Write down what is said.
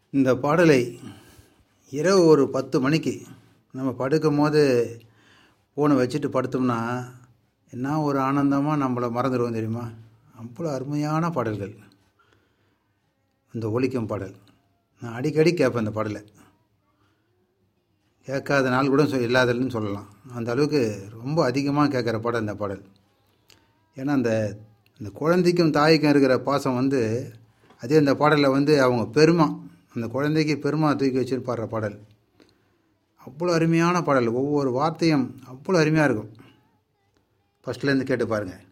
இந்த பாடலை இரவு ஒரு பத்து மணிக்கு நம்ம படுக்கும் போது ஃபோனை வச்சுட்டு படுத்தோம்னா என்ன ஒரு ஆனந்தமாக நம்மளை மறந்துடுவோம் தெரியுமா அவ்வளோ அருமையான பாடல்கள் இந்த ஒலிக்கும் பாடல் நான் அடிக்கடி கேட்பேன் இந்த பாடலை கேட்காத நாள் கூட சொ இல்லாதல்னு சொல்லலாம் அந்த அளவுக்கு ரொம்ப அதிகமாக கேட்குற பாடல் இந்த பாடல் ஏன்னா அந்த இந்த குழந்தைக்கும் தாய்க்கும் இருக்கிற பாசம் வந்து அதே இந்த பாடலில் வந்து அவங்க பெருமா அந்த குழந்தைக்கு பெருமா தூக்கி வச்சுன்னு பாடுற பாடல் அவ்வளோ அருமையான பாடல் ஒவ்வொரு வார்த்தையும் அவ்வளோ அருமையாக இருக்கும் ஃபஸ்ட்லேருந்து கேட்டு பாருங்கள்